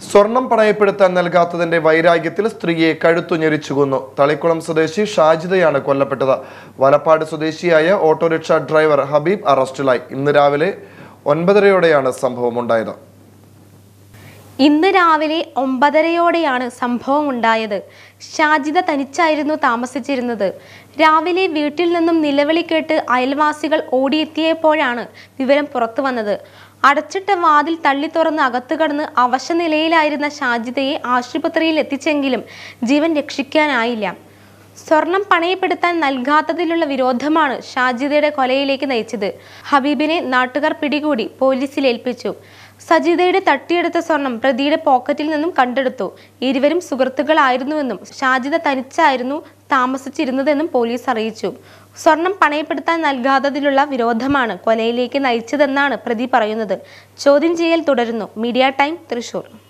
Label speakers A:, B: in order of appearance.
A: സ്വർണം പണയപ്പെടുത്താൻ നൽകാത്തതിന്റെ വൈരാഗ്യത്തിൽ സ്ത്രീയെ കഴുത്തു ഞെരിച്ചു കൊന്നു തളിക്കുളം സ്വദേശി ഷാജിദയാണ് കൊല്ലപ്പെട്ടത് വലപ്പാട് സ്വദേശിയായ ഓട്ടോറിക്ഷ ഡ്രൈവർ ഹബീബ് അറസ്റ്റിലായി ഇന്ന് രാവിലെ ഒൻപതരയോടെയാണ് സംഭവം ഉണ്ടായത്
B: ഇന്ന് രാവിലെ ഒമ്പതരയോടെയാണ് സംഭവം ഉണ്ടായത് ഷാജിദ തനിച്ചായിരുന്നു താമസിച്ചിരുന്നത് രാവിലെ വീട്ടിൽ നിന്നും നിലവിളി കേട്ട് അയൽവാസികൾ ഓടിയെത്തിയപ്പോഴാണ് വിവരം പുറത്തു വന്നത് അടച്ചിട്ട വാതിൽ തള്ളി തുറന്ന് അകത്തു കടന്ന് അവശനിലയിലായിരുന്ന ഷാജിദയെ ആശുപത്രിയിൽ എത്തിച്ചെങ്കിലും ജീവൻ രക്ഷിക്കാനായില്ല സ്വർണം പണയപ്പെടുത്താൻ നൽകാത്തതിലുള്ള വിരോധമാണ് ഷാജിദയുടെ കൊലയിലേക്ക് നയിച്ചത് ഹബീബിനെ നാട്ടുകാർ പിടികൂടി പോലീസിൽ ഏൽപ്പിച്ചു സജിതയുടെ തട്ടിയെടുത്ത സ്വർണം പ്രതിയുടെ പോക്കറ്റിൽ നിന്നും കണ്ടെടുത്തു ഇരുവരും സുഹൃത്തുക്കളായിരുന്നുവെന്നും ഷാജിദ തനിച്ചായിരുന്നു താമസിച്ചിരുന്നതെന്നും പോലീസ് അറിയിച്ചു സ്വർണം പണയപ്പെടുത്താൻ നൽകാത്തതിലുള്ള വിരോധമാണ് കൊലയിലേക്ക് നയിച്ചതെന്നാണ് പ്രതി പറയുന്നത് ചോദ്യം ചെയ്യൽ തുടരുന്നു മീഡിയ ടൈം തൃശൂർ